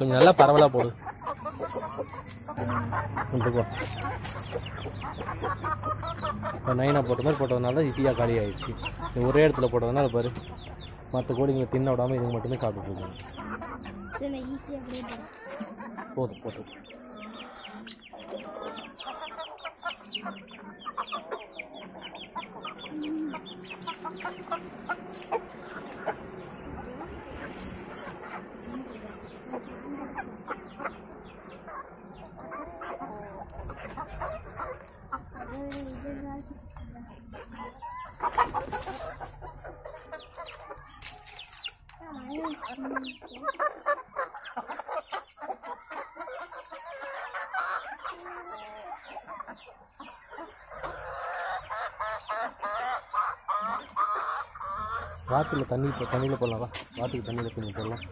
கொஞ்சம் நல்லா பரவலாக போடு கொண்டு போ இப்போ நைனா போட்ட மாதிரி போட்டதுனால ஈஸியாக காலி ஆயிடுச்சு இது ஒரே இடத்துல போட்டதுனால பாரு மற்ற கோழிங்களை தின்ன விடாமல் இதுங்க மட்டுமே சாப்பிட்டுட்டு இருக்காங்க சரி நான் ஈஸியாக அப்படியே போடுறேன் போதும் போதும் வாத்தில் தண்ணி இப்போ தண்ணியில் போடலாம் வா வாத்துக்கு தண்ணியில் கொஞ்சம் போடலாம்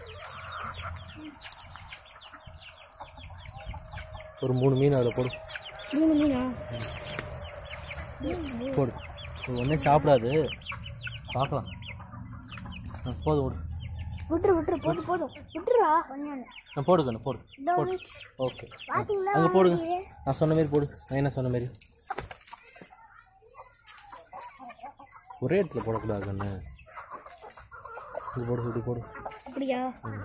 ஒரு மூணு மீன் அதில் போடு மூணு மீனா போடு இது ஒன்றே சாப்பிடாது பார்க்கலாம் ஆ, போதும் விடு விட்டுரு விட்டுரு போதும் போதும் விட்டுருடா கொஞ்சம் ஆ போடு கண்ணு போடு போடு ஓகே அங்கே போடுங்க நான் சொன்ன மாதிரி போடு நான் என்ன சொன்ன மாதிரி ஒரே இடத்துல போடக்கூடாது கண்ணு இது போடு இப்படி போடு அப்படியா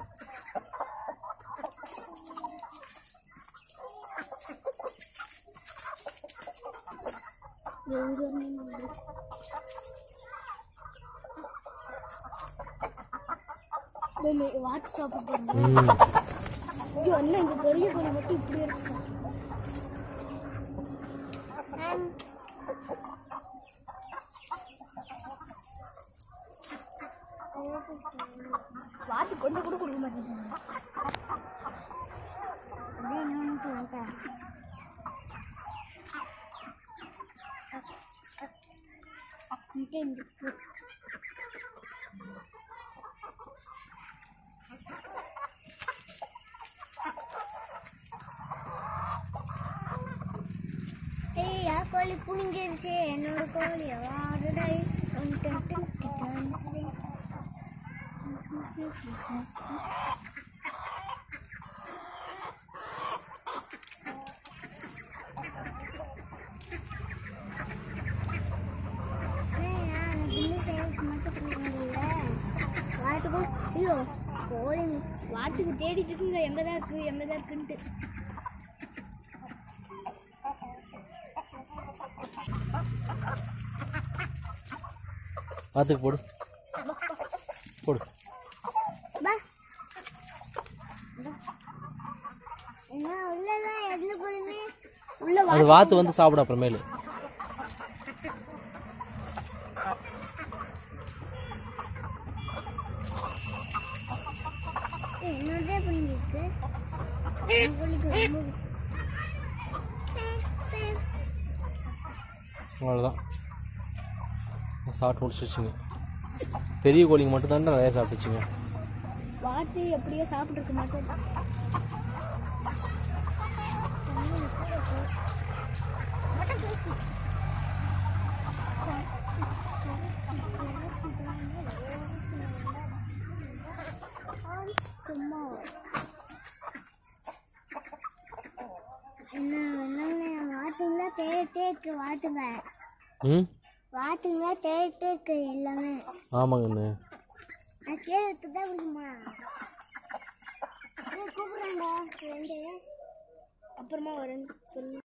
வாட்ஸ்அப் ம் ஐயோ அண்ணா இந்த பெரிய கோழி மட்டும் இப்படி எடுத்து சாப்பிடு. வாத்து கொஞ்சம் கூட கொடுக்க மாட்டேங்குது ஏய் யார் கோழி புனிங்கிருச்சு என்னோட கோழி வாடுடை ஐயோ கோழி வாத்துக்கு தேடிட்டு இருக்குங்க எங்கதான் இருக்கு எங்கதான் இருக்குன்ட்டு வாத்துக்கு போடு போடு பா என்ன உள்ளதான் எந்த கோழியுமே உள்ள அது வாத்து வந்து சாப்பிடும் அப்புறமேலு என்னோடதே பண்ணிருக்கு என் கோழிக்கு ரொம்ப அவ்வளோதான் சாப்பிட்டு முடிச்சிருச்சுங்க பெரிய கோழிங்க மட்டும் தான் நிறைய சாப்பிட்டுச்சுங்க வாத்து எப்படியோ சாப்பிட்டு இருக்க மாட்டேன் வாத்துங்களா தேடிட்டே இருக்கு வாத்துவேன் ம் வாத்துங்களா தேடிட்டே இருக்கு எல்லாமே ஆமாங்கண்ணு நான் கேட்டு தான் விடுமா கூப்பிடுறேன்டா ரெண்டு அப்புறமா வரேன் சொல்லு